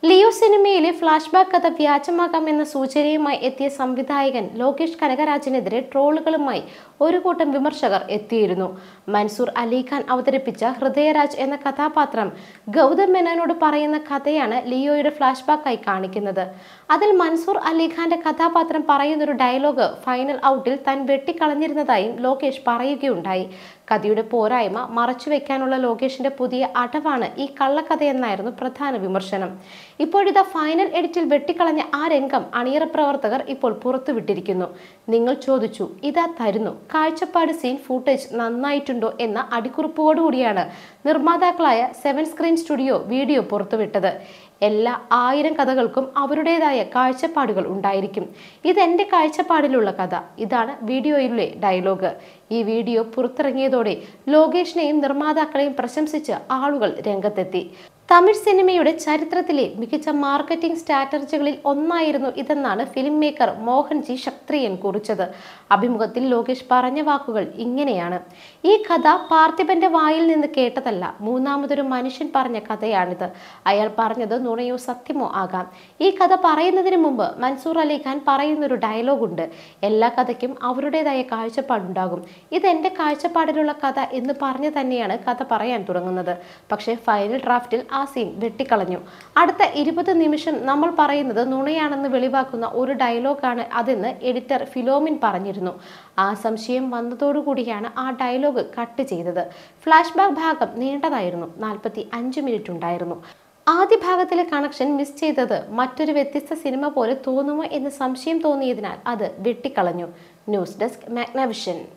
Leo സിനിമയിലെ flash back കഥ വ്യാജമാകാമെന്ന സൂചനയുമായി എത്തിയ സംവിധായകൻ ലോകേഷ് കനകരാജിനെതിരെ ട്രോളുകളുമായി ഒരു കൂട്ടം വിമർശകർ എത്തിയിരുന്നു മൻസൂർ അലിഖാൻ അവതരിപ്പിച്ച ഹൃദയരാജ് എന്ന കഥാപാത്രം ഗൗതം മേനോനോട് പറയുന്ന കഥയാണ് ലിയോയുടെ ഫ്ലാഷ് ബാക്കായി കാണിക്കുന്നത് അതിൽ മൻസൂർ അലിഖാന്റെ കഥാപാത്രം പറയുന്നൊരു ഡയലോഗ് ഫൈനൽ ഔട്ടിൽ താൻ വെട്ടിക്കളഞ്ഞിരുന്നതായും ലോകേഷ് പറയുകയുണ്ടായി കഥയുടെ പോരായ്മ മറച്ചുവെക്കാനുള്ള ലോകേഷിന്റെ പുതിയ അടവാണ് ഈ കള്ളക്കഥയെന്നായിരുന്നു പ്രധാന വിമർശനം ഇപ്പോഴിതാ ഫൈനൽ എഡിറ്റിൽ വെട്ടിക്കളഞ്ഞ ആ രംഗം അണിയറ പ്രവർത്തകർ ഇപ്പോൾ പുറത്തുവിട്ടിരിക്കുന്നു നിങ്ങൾ ചോദിച്ചു ഇതാ തരുന്നു കാഴ്ചപ്പാട് സീൻ ഫൂട്ടേജ് നന്നായിട്ടുണ്ടോ എന്ന അടിക്കുറിപ്പോടുകൂടിയാണ് നിർമ്മാതാക്കളായ സെവൻ സ്ക്രീൻ സ്റ്റുഡിയോ വീഡിയോ പുറത്തുവിട്ടത് എല്ലാ ആയിരം കഥകൾക്കും അവരുടേതായ കാഴ്ചപ്പാടുകൾ ഉണ്ടായിരിക്കും ഇതെന്റെ കാഴ്ചപ്പാടിലുള്ള കഥ ഇതാണ് വീഡിയോയിലെ ഡയലോഗ് ഈ വീഡിയോ പുറത്തിറങ്ങിയതോടെ ലോകേഷിനെയും നിർമ്മാതാക്കളെയും പ്രശംസിച്ച് ആളുകൾ രംഗത്തെത്തി തമിഴ് സിനിമയുടെ ചരിത്രത്തിലെ മികച്ച മാർക്കറ്റിംഗ് സ്ട്രാറ്റജികളിൽ ഒന്നായിരുന്നു ഇതെന്നാണ് ഫിലിം മേക്കർ മോഹൻ ജി ശക്തിയൻ കുറിച്ചത് അഭിമുഖത്തിൽ ലോകേഷ് പറഞ്ഞ വാക്കുകൾ ഇങ്ങനെയാണ് ഈ കഥ പാർത്ഥിപന്റെ വായിൽ നിന്ന് കേട്ടതല്ല മൂന്നാമതൊരു മനുഷ്യൻ പറഞ്ഞ കഥയാണിത് അയാൾ പറഞ്ഞത് നുണയോ സത്യമോ ആകാം ഈ കഥ പറയുന്നതിന് മുമ്പ് മൻസൂർ അലി ഖാൻ പറയുന്നൊരു ഡയലോഗുണ്ട് എല്ലാ കഥയ്ക്കും അവരുടേതായ കാഴ്ചപ്പാടുണ്ടാകും ഇത് എൻ്റെ കാഴ്ചപ്പാടിലുള്ള കഥ എന്ന് പറഞ്ഞു തന്നെയാണ് കഥ പറയാൻ തുടങ്ങുന്നത് പക്ഷേ ഫൈനൽ ഡ്രാഫ്റ്റിൽ ആ സീൻ വെട്ടിക്കളഞ്ഞു അടുത്ത ഇരുപത് നിമിഷം നമ്മൾ പറയുന്നത് നുണയാണെന്ന് വെളിവാക്കുന്ന ഒരു ഡയലോഗാണ് അതെന്ന് എഡിറ്റർ ഫിലോമിൻ പറഞ്ഞിരുന്നു ആ സംശയം വന്നതോടുകൂടിയാണ് ആ ഡയലോഗ് കട്ട് ചെയ്തത് ഫ്ലാഷ് ബാക്ക് ഭാഗം നീണ്ടതായിരുന്നു നാൽപ്പത്തി അഞ്ച് മിനിറ്റ് ഉണ്ടായിരുന്നു ആദ്യ ഭാഗത്തിലെ കണക്ഷൻ മിസ് ചെയ്തത് മറ്റൊരു വ്യത്യസ്ത സിനിമ പോലെ തോന്നുമോ എന്ന് സംശയം തോന്നിയതിനാൽ അത് വെട്ടിക്കളഞ്ഞു ന്യൂസ് ഡെസ്ക് മാഗ്നവിഷൻ